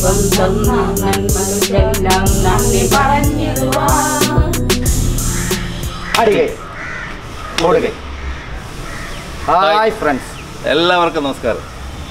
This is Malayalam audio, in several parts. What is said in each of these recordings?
ദൈവം തന്ന നന്മകൾക്കെല്ലാം നന്ദി പറഞ്ഞിടുവാ അടികെ ഓടുകെ ഹായ് ഫ്രണ്ട്സ് എല്ലാവർക്കും നമസ്കാരം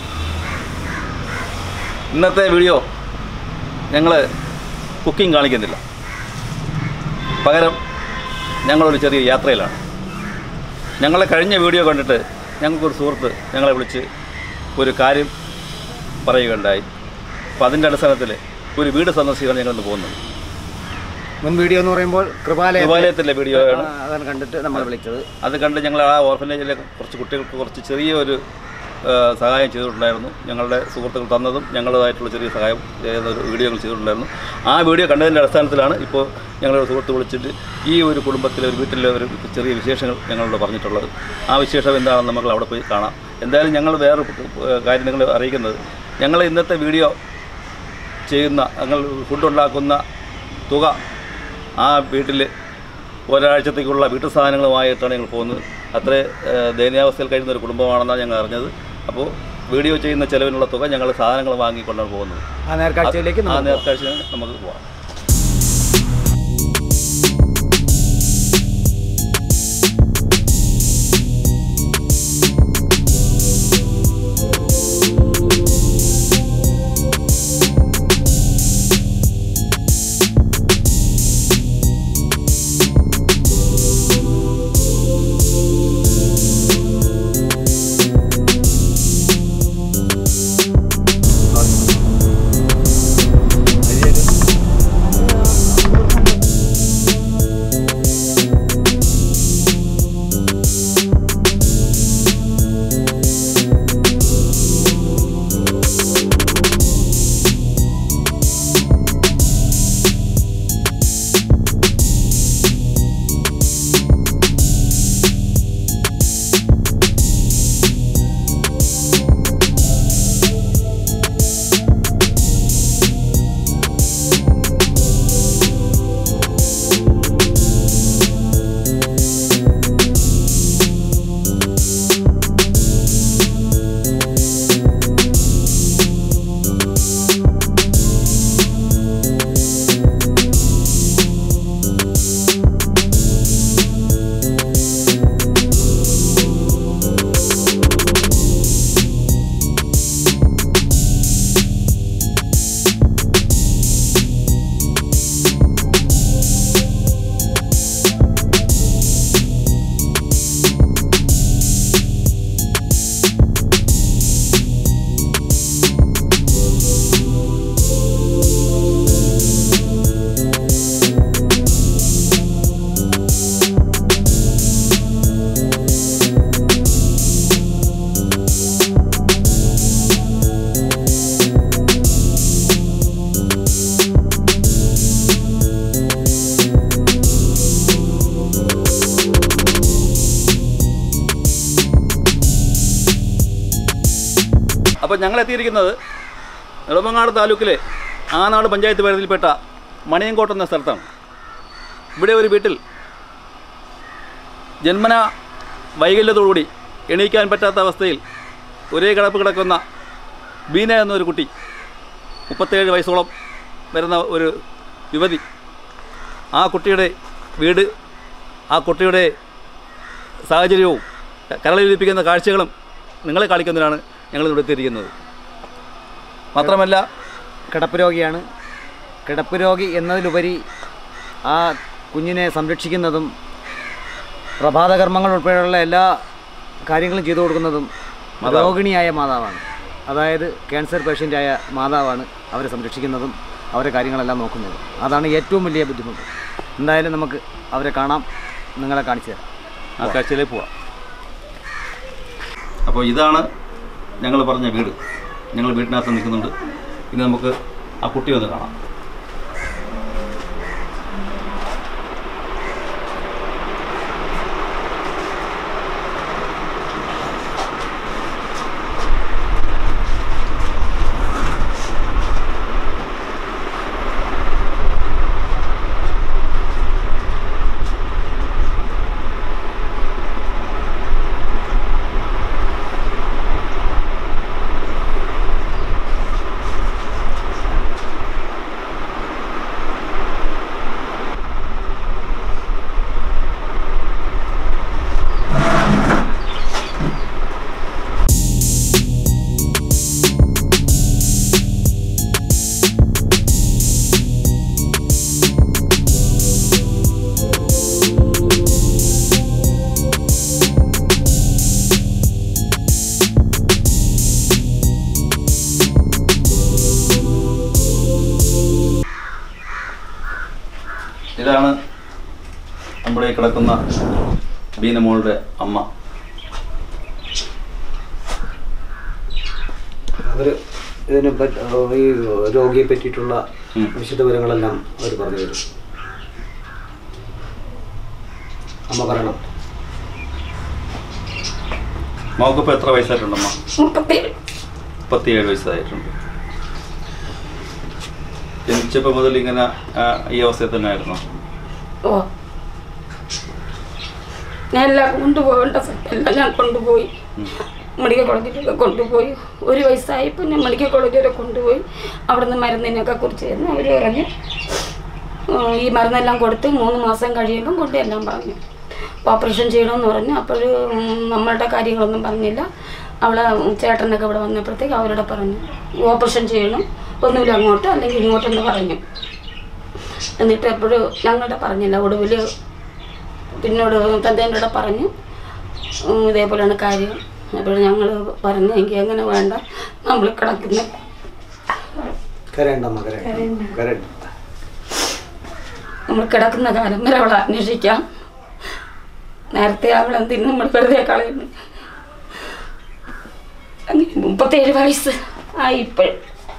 ഇന്നത്തെ വീഡിയോ ഞങ്ങൾ കുക്കിംഗ് കാണിക്കുന്നില്ല പകരം ഞങ്ങളൊരു ചെറിയ യാത്രയിലാണ് ഞങ്ങളെ കഴിഞ്ഞ വീഡിയോ കണ്ടിട്ട് ഞങ്ങൾക്കൊരു സുഹൃത്ത് ഞങ്ങളെ വിളിച്ച് ഒരു കാര്യം പറയുകയുണ്ടായി അപ്പോൾ അതിൻ്റെ അടിസ്ഥാനത്തിൽ ഒരു വീട് സന്ദർശിക്കാൻ ഞങ്ങളിന്ന് പോകുന്നുണ്ട് മുൻ വീഡിയോ എന്ന് പറയുമ്പോൾ കൃപാലയ ദേവാലയത്തിലെ വീഡിയോയാണ് അതാണ് കണ്ടിട്ട് നമ്മൾ വിളിച്ചത് അത് കണ്ട് ഞങ്ങൾ ആ ഓർഫനേജിലെ കുറച്ച് കുട്ടികൾക്ക് കുറച്ച് ചെറിയൊരു ആ, സഹായം ചെയ്തിട്ടുണ്ടായിരുന്നു ഞങ്ങളുടെ സുഹൃത്തുക്കൾ തന്നതും ഞങ്ങളുടേതായിട്ടുള്ള ചെറിയ സഹായം ചെയ്ത ഒരു വീഡിയോ ഞങ്ങൾ ചെയ്തിട്ടുണ്ടായിരുന്നു ആ വീഡിയോ കണ്ടതിൻ്റെ അടിസ്ഥാനത്തിലാണ് ഇപ്പോൾ ഞങ്ങളുടെ സുഹൃത്ത് വിളിച്ചിട്ട് ഈ ഒരു കുടുംബത്തിലെ ഒരു വീട്ടിലെ ഒരു ചെറിയ വിശേഷങ്ങൾ ഞങ്ങളോട് പറഞ്ഞിട്ടുള്ളത് ആ വിശേഷം എന്താണെന്ന് നമുക്ക് അവിടെ പോയി കാണാം എന്തായാലും ഞങ്ങൾ വേറൊരു ആ, കാര്യം നിങ്ങളെ അറിയിക്കുന്നത് ഞങ്ങൾ ഇന്നത്തെ വീഡിയോ ചെയ്യുന്ന ഞങ്ങൾ ഫുഡ് ഉണ്ടാക്കുന്ന തുക ആ വീട്ടിൽ ഒരാഴ്ചത്തേക്കുള്ള വീട്ടു സാധനങ്ങളുമായിട്ടാണ് ഞങ്ങൾ പോകുന്നത് അത്ര ഏഹ്, ദയനീയാവസ്ഥയിൽ കഴിയുന്ന ഒരു കുടുംബമാണെന്നാണ് ഞങ്ങൾ അറിഞ്ഞത് അപ്പോൾ വീഡിയോ ചെയ്യുന്ന ചിലവിനുള്ള തുക ഞങ്ങൾ സാധനങ്ങൾ വാങ്ങിക്കൊണ്ടാണ് പോകുന്നത് ആ നേർക്കാഴ്ചയിലേക്ക് ആ നമുക്ക് പോകാം. നേർക്കാഴ്ച നമുക്ക് പോകാം അപ്പോൾ ഞങ്ങൾ എത്തിയിരിക്കുന്നത് നെടുമങ്ങാട് താലൂക്കിലെ ആനാട് പഞ്ചായത്ത് പരിധിയിൽപ്പെട്ട മണിയങ്കോട്ട് എന്ന സ്ഥലത്താണ് ഇവിടെ ഒരു വീട്ടിൽ ജന്മന വൈകല്യത്തോടുകൂടി എണീക്കാൻ പറ്റാത്ത അവസ്ഥയിൽ ഒരേ കിടപ്പ് കിടക്കുന്ന ബീന എന്നൊരു കുട്ടി മുപ്പത്തേഴ് വയസ്സോളം വരുന്ന ഒരു യുവതി ആ കുട്ടിയുടെ വീട് ആ കുട്ടിയുടെ സാഹചര്യവും കരളിലിപ്പിക്കുന്ന കാഴ്ചകളും നിങ്ങളെ കാണിക്കുന്നതിനാണ് ഞങ്ങൾ ഇവിടെ എത്തിയിരിക്കുന്നത് മാത്രമല്ല കിടപ്പ് രോഗിയാണ് കിടപ്പ് രോഗി എന്നതിലുപരി ആ കുഞ്ഞിനെ സംരക്ഷിക്കുന്നതും പ്രഭാതകർമ്മങ്ങൾ ഉൾപ്പെടെയുള്ള എല്ലാ കാര്യങ്ങളും ചെയ്തു കൊടുക്കുന്നതും രോഗിണിയായ മാതാവാണ് അതായത് ക്യാൻസർ പേഷ്യൻ്റായ മാതാവാണ് അവരെ സംരക്ഷിക്കുന്നതും അവരെ കാര്യങ്ങളെല്ലാം നോക്കുന്നതും അതാണ് ഏറ്റവും വലിയ ബുദ്ധിമുട്ട് എന്തായാലും നമുക്ക് അവരെ കാണാം നിങ്ങളെ കാണിച്ചു തരാം ആ കാഴ്ചയിലേക്ക് പോവാം അപ്പോൾ ഇതാണ് ഞങ്ങൾ പറഞ്ഞ വീട് ഞങ്ങൾ വീട്ടിനകത്ത് നിൽക്കുന്നുണ്ട് ഇനി നമുക്ക് ആ കുട്ടി ഒന്ന് കാണാം ഇതാണ് നമ്മുടെ ഈ കിടക്കുന്ന ബീനമോളുടെ അമ്മ അവർ ഇതിനെ പറ്റി ഈ രോഗിയെ പറ്റിയിട്ടുള്ള ഉം. വിശദവിവരങ്ങളെല്ലാം അവർ പറഞ്ഞു തരും അമ്മ പറയണം മോക്കിപ്പോൾ എത്ര വയസ്സായിട്ടുണ്ടമ്മ മുപ്പത്തേഴ് മുപ്പത്തിയേഴ് വയസ്സായിട്ടുണ്ട് ജനിച്ചപ്പോൾ മുതൽ ഇങ്ങനെ ആ, ഈ അവസ്ഥയിൽ തന്നെ ആയിരുന്നു ഓ ഞാൻ എല്ലാം കൊണ്ടുപോകേണ്ട എല്ലാം ഞാൻ കൊണ്ടുപോയി മെഡിക്കൽ കോളേജിലൊക്കെ കൊണ്ടുപോയി ഒരു വയസ്സായപ്പോൾ ഞാൻ മെഡിക്കൽ കോളേജ് വരെ കൊണ്ടുപോയി അവിടുന്ന് മരുന്നിനൊക്കെ കുറിച്ച് തന്നു അവർ പറഞ്ഞ് ഉം, ഈ മരുന്നെല്ലാം കൊടുത്ത് മൂന്ന് മാസം കഴിയുമ്പം കൊണ്ടുവരാൻ പറഞ്ഞു അപ്പോൾ ഓപ്പറേഷൻ ചെയ്യണമെന്ന് പറഞ്ഞു അപ്പോൾ നമ്മളുടെ കാര്യങ്ങളൊന്നും പറഞ്ഞില്ല അവളെ ചേട്ടനൊക്കെ ഇവിടെ വന്നപ്പോഴത്തേക്ക് അവരോട് പറഞ്ഞു ഓപ്പറേഷൻ ചെയ്യണം ഒന്നുമില്ല അങ്ങോട്ട് അല്ലെങ്കിൽ ഇങ്ങോട്ടെന്ന് പറഞ്ഞു എന്നിട്ട് എപ്പോഴും ഞങ്ങളുടെ പറഞ്ഞില്ല ഒടുവിൽ പിന്നോട് തന്തേൻ്റെ കൂടെ പറഞ്ഞു ഉം, ഇതേപോലെയാണ് കാര്യം അപ്പോൾ ഞങ്ങൾ പറഞ്ഞു എങ്കിൽ അങ്ങനെ വേണ്ട നമ്മൾ കിടക്കുന്ന കരയണ്ടമ്മ കരയണ്ട കരയണ്ട നമ്മൾ കിടക്കുന്ന കാലം വരെ അവളെ അന്വേഷിക്കാം നേരത്തെ അവൾ എന്തിനും നമ്മൾ വെറുതെ കളയുന്നു അങ്ങനെ മുപ്പത്തേഴ് വയസ്സ് ആയി ഇപ്പോഴും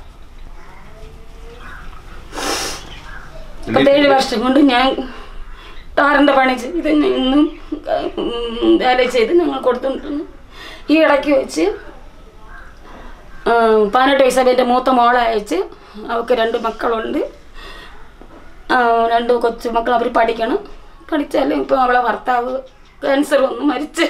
മുപ്പത്തേഴ് വർഷം കൊണ്ട് ഞാൻ ടാറിൻ്റെ പണി ചെയ്ത് ഇന്നും ഉം, വേല ചെയ്ത് ഞങ്ങൾ കൊടുത്തുകൊണ്ടിരുന്നു ഈ ഇടയ്ക്ക് വെച്ച് ആ, പതിനെട്ട് വയസ്സായ എൻ്റെ മൂത്ത മോളെ അയച്ച് അവൾക്ക് രണ്ട് മക്കളുണ്ട് ആ, രണ്ട് കൊച്ചു മക്കൾ അവർ പഠിക്കണം പഠിച്ചാലും ഇപ്പോൾ അവളെ ഭർത്താവ് ക്യാൻസർ വന്ന് മരിച്ച്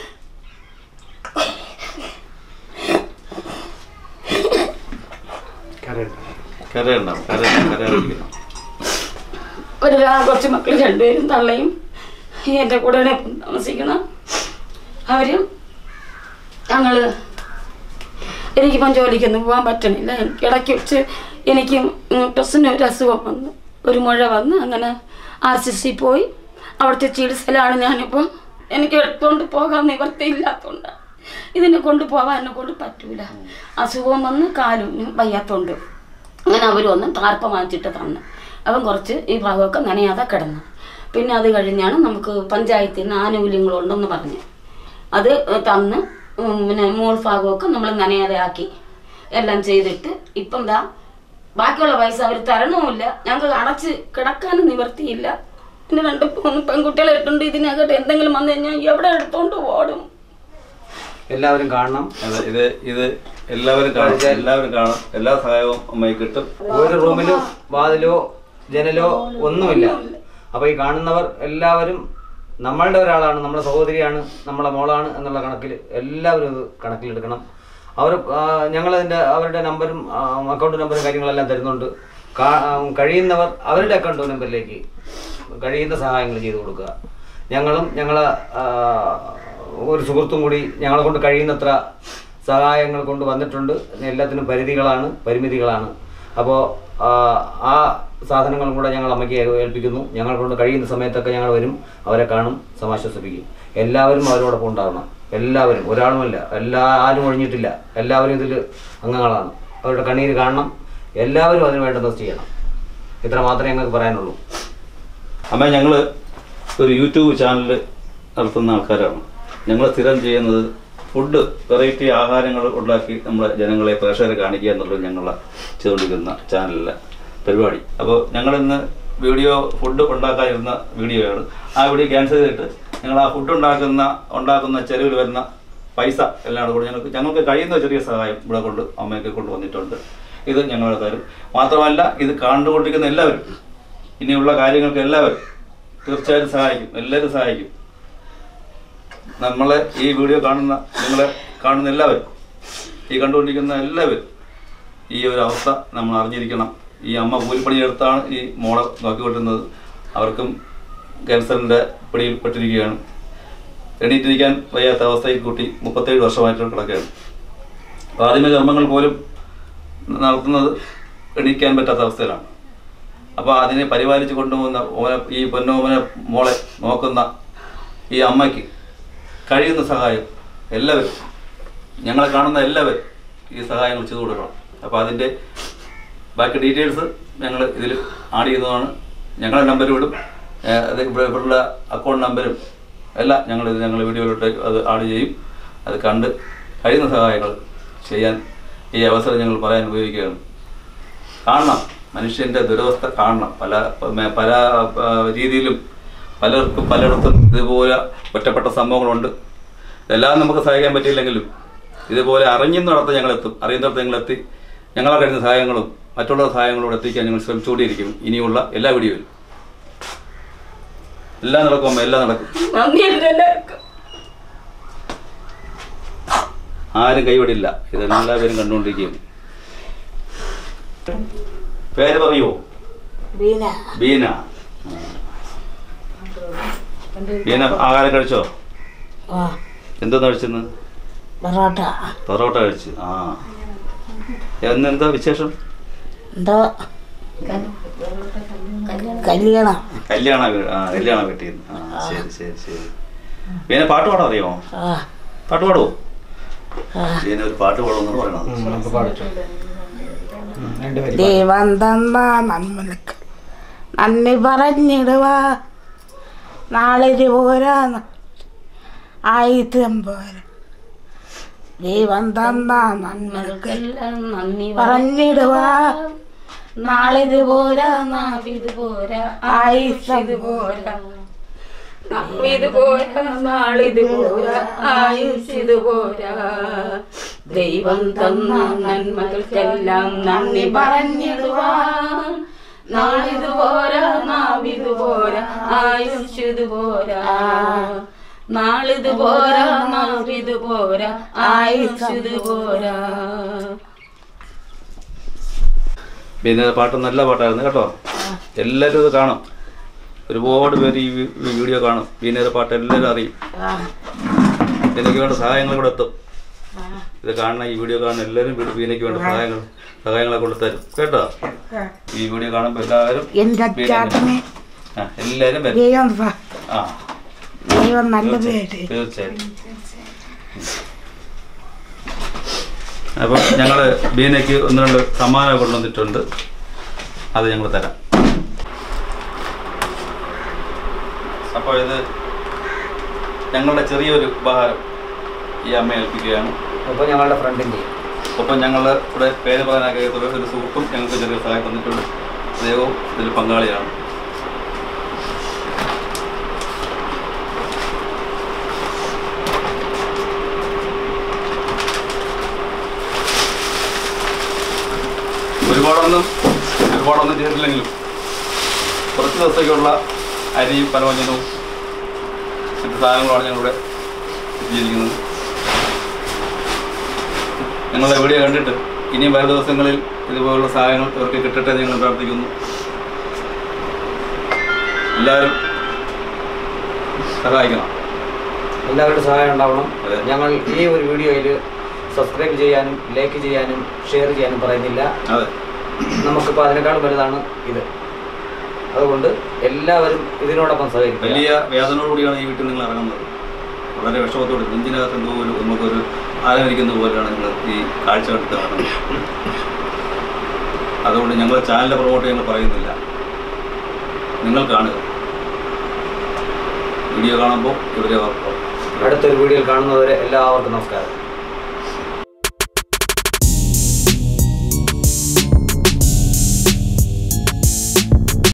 കരയണ്ട കരയുണ്ടാവും കരയുണ്ടാവും കരയാറില്ല ഒരു രാ- കൊച്ചു മക്കൾ രണ്ടുപേരും തള്ളയും എൻ്റെ കൂടെ താമസിക്കണം അവരും ഞങ്ങൾ എനിക്കിപ്പം ജോലിക്കൊന്നും പോകാൻ പറ്റണില്ല എനിക്ക് ഇടയ്ക്ക് വെച്ച് എനിക്ക് ടെസ്റ്റിന് ഒരു അസുഖം വന്നു ഒരു മുഴ വന്ന് അങ്ങനെ ആർ സി സി പോയി അവിടുത്തെ ചികിത്സയിലാണ് ഞാനിപ്പോൾ എനിക്ക് എടുത്തുകൊണ്ട് പോകാൻ നിവർത്തിയില്ലാത്തതുകൊണ്ട് ഇതിനെ കൊണ്ട് പോകാൻ എന്നെ കൊണ്ട് പറ്റൂല അസുഖം വന്ന് കാലും വയ്യാത്തതുകൊണ്ട് അങ്ങനെ അവർ വന്ന് താർപ്പ വാങ്ങിച്ചിട്ട് തന്നു അവൻ കുറച്ച് ഈ ഭാഗമൊക്കെ നനയാതെ കിടന്നു പിന്നെ അത് കഴിഞ്ഞാണ് നമുക്ക് പഞ്ചായത്തിൽ നിന്ന് ആനുകൂല്യങ്ങളുണ്ടെന്ന് പറഞ്ഞു അത് തന്ന് ഉം, പിന്നെ മോൾ ഭാഗമൊക്കെ നമ്മൾ നനയാതെ ആക്കി എല്ലാം ചെയ്തിട്ട് ഇപ്പം ദാ ബാക്കിയുള്ള പൈസ അവർ തരണവുമില്ല ഞങ്ങൾക്ക് അടച്ച് കിടക്കാനും നിവർത്തിയില്ല പിന്നെ രണ്ട് മൂന്ന് പെൺകുട്ടികളെ ഇട്ടുണ്ട് ഇതിനകത്ത് എന്തെങ്കിലും വന്നു കഴിഞ്ഞാൽ എവിടെ എടുത്തോണ്ട് ഓടും എല്ലാവരും കാണണം അതെ ഇത് ഇത് എല്ലാവരും കാണും എല്ലാവരും കാണും എല്ലാ സഹായവും അമ്മയ്ക്ക് കിട്ടും ഒരു റൂമിലും വാതിലോ ജനലോ ഒന്നുമില്ല അപ്പൊ ഈ കാണുന്നവർ എല്ലാവരും നമ്മളുടെ ഒരാളാണ് നമ്മുടെ സഹോദരിയാണ് നമ്മളെ മോളാണ് എന്നുള്ള കണക്കിൽ എല്ലാവരും ഇത് കണക്കിലെടുക്കണം അവർ ഞങ്ങളതിൻ്റെ അവരുടെ നമ്പരും ആ, അക്കൗണ്ട് നമ്പറും കാര്യങ്ങളെല്ലാം തരുന്നുണ്ട് കാ- ആ, കഴിയുന്നവർ അവരുടെ അക്കൗണ്ട് നമ്പറിലേക്ക് കഴിയുന്ന സഹായങ്ങൾ ചെയ്തു കൊടുക്കുക ഞങ്ങളും ഞങ്ങളെ ആ, ഒരു സുഹൃത്തും കൂടി ഞങ്ങളെ കൊണ്ട് കഴിയുന്നത്ര സഹായങ്ങൾ കൊണ്ട് വന്നിട്ടുണ്ട് എല്ലാത്തിനും പരിധികളാണ് പരിമിതികളാണ് അപ്പോൾ ആ സാധനങ്ങളും കൂടെ ഞങ്ങൾ അമ്മയ്ക്ക് ഏൽപ്പിക്കുന്നു ഞങ്ങൾ കൊണ്ട് കഴിയുന്ന സമയത്തൊക്കെ ഞങ്ങൾ വരും അവരെ കാണും സമാശ്വസിപ്പിക്കും എല്ലാവരും അവരോടൊപ്പം ഉണ്ടാകണം എല്ലാവരും ഒരാളുമല്ല എല്ലാ ആരും ഒഴിഞ്ഞിട്ടില്ല എല്ലാവരും ഇതിൽ അംഗങ്ങളാണ് അവരുടെ കണ്ണീര് കാണണം എല്ലാവരും അതിന് വേണ്ടത് ചെയ്യണം ഇത്ര മാത്രമേ ഞങ്ങൾക്ക് പറയാനുള്ളൂ അമ്മ ഞങ്ങൾ ഒരു യൂട്യൂബ് ചാനൽ നടത്തുന്ന ആൾക്കാരാണ് ഞങ്ങൾ സ്ഥിരം ചെയ്യുന്നത് ഫുഡ് വെറൈറ്റി ആഹാരങ്ങൾ ഉണ്ടാക്കി നമ്മളെ ജനങ്ങളെ പ്രേക്ഷകരെ കാണിക്കുക എന്നുള്ളത് ഞങ്ങൾ ചെയ്തുകൊണ്ടിരിക്കുന്ന ചാനലിലെ പരിപാടി അപ്പോൾ ഞങ്ങളിന്ന് വീഡിയോ ഫുഡ് ഉണ്ടാക്കാനിരുന്ന വീഡിയോയാണ് ആ വീഡിയോ ക്യാൻസൽ ചെയ്തിട്ട് ഞങ്ങൾ ആ ഫുഡ് ഉണ്ടാക്കുന്ന ഉണ്ടാക്കുന്ന ചെലവിൽ വരുന്ന പൈസ എല്ലാം കൂടെ ഞങ്ങൾക്ക് ഞങ്ങൾക്ക് കഴിയുന്ന ചെറിയ സഹായം ഇവിടെ കൊണ്ട് അമ്മയൊക്കെ കൊണ്ടുവന്നിട്ടുണ്ട് ഇത് ഞങ്ങൾ തരും മാത്രമല്ല ഇത് കണ്ടുകൊണ്ടിരിക്കുന്ന എല്ലാവരും ഇനിയുള്ള കാര്യങ്ങൾക്ക് എല്ലാവരും തീർച്ചയായും സഹായിക്കും എല്ലാവരും സഹായിക്കും നമ്മളെ ഈ വീഡിയോ കാണുന്ന നിങ്ങളെ കാണുന്ന എല്ലാവരും ഈ കണ്ടുകൊണ്ടിരിക്കുന്ന എല്ലാവരും ഈ ഒരു അവസ്ഥ നമ്മൾ അറിഞ്ഞിരിക്കണം ഈ അമ്മ കൂലിപ്പണി എടുത്താണ് ഈ മോളെ നോക്കിക്കൊണ്ടിരുന്നത് അവർക്കും ക്യാൻസറിൻ്റെ പിടിയിൽപ്പെട്ടിരിക്കുകയാണ് എണീറ്റിരിക്കാൻ വയ്യാത്ത അവസ്ഥയിൽ കൂട്ടി മുപ്പത്തേഴ് വർഷമായിട്ട് കിടക്കുകയാണ് പ്രാഥമിക കർമ്മങ്ങൾ പോലും നടത്തുന്നത് എണീക്കാൻ പറ്റാത്ത അവസ്ഥയിലാണ് അപ്പോൾ അതിനെ പരിപാലിച്ച് കൊണ്ടുപോകുന്ന ഓമന ഈ പൊന്നോമന മോളെ നോക്കുന്ന ഈ അമ്മയ്ക്ക് കഴിയുന്ന സഹായം എല്ലാവരും ഞങ്ങളെ കാണുന്ന എല്ലാവരും ഈ സഹായങ്ങൾ ചെയ്തു കൊടുക്കണം അപ്പോൾ അതിൻ്റെ ബാക്കി ഡീറ്റെയിൽസ് ഞങ്ങൾ ഇതിൽ ആഡ് ചെയ്യുന്നതാണ് ഞങ്ങളുടെ നമ്പർ വിടും ഏ, അത് ഇവിടെ ഇവരുടെ അക്കൗണ്ട് നമ്പരും എല്ലാം ഞങ്ങൾ ഞങ്ങൾ വീഡിയോയിലോട്ട് അത് ആഡ് ചെയ്യും അത് കണ്ട് കഴിയുന്ന സഹായങ്ങൾ ചെയ്യാൻ ഈ അവസരം ഞങ്ങൾ പറയാൻ ഉപയോഗിക്കുകയാണ് കാണണം മനുഷ്യൻ്റെ ദുരവസ്ഥ കാണണം പല മ- പല ആ, രീതിയിലും പലർക്കും പലയിടത്തും ഇതുപോലെ ഒറ്റപ്പെട്ട സംഭവങ്ങളുണ്ട് എല്ലാം നമുക്ക് സഹായിക്കാൻ പറ്റിയില്ലെങ്കിലും ഇതുപോലെ അറിഞ്ഞിടത്ത് ഞങ്ങൾ എത്തും അറിയുന്നിടത്ത് ഞങ്ങൾ എത്തി ഞങ്ങളെ കഴിയുന്ന സഹായങ്ങളും മറ്റുള്ള സഹായങ്ങളോട് എത്തിക്കാൻ ഞങ്ങൾ ശ്രമിച്ചുകൊണ്ടിരിക്കും ഇനിയുള്ള എല്ലാ വീഡിയോയിലും എല്ലാം നടക്കും അമ്മ എല്ലാം നടക്കും നന്ദിയുണ്ട് എല്ലാവർക്കും ആരും കൈവിടില്ല ഇതെല്ലാവരും കണ്ടുകൊണ്ടിരിക്കുകയും പേര് പറയൂ ബീന ബീന ബീന ആഹാരം കഴിച്ചോ ആ എന്തോന്ന് കഴിച്ചെന്ന് പൊറോട്ട പൊറോട്ട കഴിച്ചു ആ എന്നെന്താ വിശേഷം എന്തോ കല്യാണം കല്യാണ വീ- ആ കല്യാണ വീട്ടിൽ നിന്ന് ആ ശരി ശരി ശരി ബീന പാട്ട് പാടാൻ അറിയാമോ ആ പാട്ട് പാടുവോ ആ ബീന ഒരു പാട്ട് പാടുമെന്നാണ് പറയണത് നമുക്ക് പാടിച്ചു രണ്ടുപേരും ദൈവം തന്ന നമ്മൾക്ക് നന്ദി പറഞ്ഞിടുവാ നാളെ പോരാ ആയിരം പോരാ ദൈവം തന്ന നമ്മൾക്ക് എല്ലാം നന്ദി പറഞ്ഞിടുവാ നാളിത് പോരാ നാവിത് പോരാ ആയുഷ് പോരാ നാവിത് പോരാ നാളിത് പോരാ ആയുഷ് ഇത് പോരാ ദൈവം തന്ന നന്മകൾക്കെല്ലാം നന്ദി പറഞ്ഞിടുവാൻ നാളിത് പോരാ നാവിത് പോരാ ആയുഷ് ഇത് പോരാ നാളിത് പോരാ നാവിത് പോരാ ആയുഷ് ഇത് പോരാ പിന്നെ പാട്ട് നല്ല പാട്ടായിരുന്നു കേട്ടോ എല്ലാവരും ഇത് കാണും ഒരുപാട് പേര് ഈ വി- ഈ വീഡിയോ കാണും ബീനയുടെ പാട്ട് എല്ലാവരും അറിയും ആ ഇതിനൊക്കെ വേണ്ട സഹായങ്ങൾ കൂടെ എത്തും ഇത് കാണുന്ന ഈ വീഡിയോ കാണുന്ന എല്ലാവരും വീട് ബീനയ്ക്ക് വേണ്ട സഹായങ്ങൾ സഹായങ്ങളെ കൊണ്ട് തരും കേട്ടോ ഈ വീഡിയോ കാണുമ്പോൾ എല്ലാവരും എൻ്റെ അച്ചാട്ടനെ ആ, എല്ലാവരും വരും ദൈവം സ- ആ ദൈവം നല്ല പേര് തീർച്ചയായും അപ്പം ഞങ്ങൾ ബീനയ്ക്ക് ഒന്ന് രണ്ട് സമ്മാനം കൊണ്ടുവന്നിട്ടുണ്ട് അത് ഞങ്ങൾ തരാം അപ്പോൾ ഇത് ഞങ്ങളുടെ ചെറിയൊരു ഉപഹാരം ഈ അമ്മ ഏൽപ്പിക്കുകയാണ് അപ്പോൾ ഞങ്ങളുടെ ഫ്രണ്ടിൻ്റെ ഒപ്പം ഞങ്ങൾ ഇവിടെ പേര് പറയാനൊക്കെ ഒരു സുഹൃത്തും ഞങ്ങൾക്ക് ചെറിയ സഹായം തന്നിട്ടുണ്ട് അദ്ദേഹവും ഇതിൽ പങ്കാളിയാണ് ഒരുപാടൊന്നും ഒരുപാടൊന്നും ചെയ്തിട്ടില്ലെങ്കിലും കുറച്ച് ദിവസത്തേക്കുള്ള അരിയും പലവ്യഞ്ജനവും മറ്റു സാധനങ്ങളുമാണ് ഞങ്ങളിവിടെ എത്തിയിരിക്കുന്നത് ഞങ്ങളുടെ വീഡിയോ കണ്ടിട്ട് ഇനിയും വരും ദിവസങ്ങളിൽ ഇതുപോലുള്ള സഹായങ്ങൾ ഇവർക്ക് കിട്ടട്ടെ എന്ന് ഞങ്ങൾ പ്രാർത്ഥിക്കുന്നു എല്ലാവരും സഹായിക്കണം എല്ലാവരുടെ സഹായം ഉണ്ടാവണം അതെ. ഞങ്ങൾ ഈ ഒരു വീഡിയോയിൽ സബ്സ്ക്രൈബ് ചെയ്യാനും ലൈക്ക് ചെയ്യാനും ഷെയർ ചെയ്യാനും പറയുന്നില്ല അതെ നമുക്കിപ്പോൾ അതിനേക്കാളും വലുതാണ് ഇത് അതുകൊണ്ട് എല്ലാവരും ഇതിനോടൊപ്പം സഹകരിക്കുക വലിയ വേദനയോടുകൂടിയാണ് ഈ വീട്ടിൽ നിങ്ങൾ ഇറങ്ങുന്നത് വളരെ വിഷമത്തോടെ നെഞ്ചിനകത്ത് എന്തോ ഒരു നമുക്കൊരു ആലോചിക്കുന്ന പോലെയാണ് നിങ്ങൾ ഈ കാഴ്ച കണ്ടിട്ട് ഇറങ്ങുന്നത് അതുകൊണ്ട് ഞങ്ങൾ ചാനലിൻ്റെ പ്രൊമോട്ട് ഞങ്ങൾ പറയുന്നില്ല നിങ്ങൾ കാണുക വീഡിയോ കാണുമ്പോൾ ഇവരെ ഓർക്കുക അടുത്തൊരു വീഡിയോയിൽ കാണുന്നവരെ എല്ലാവർക്കും നമസ്കാരം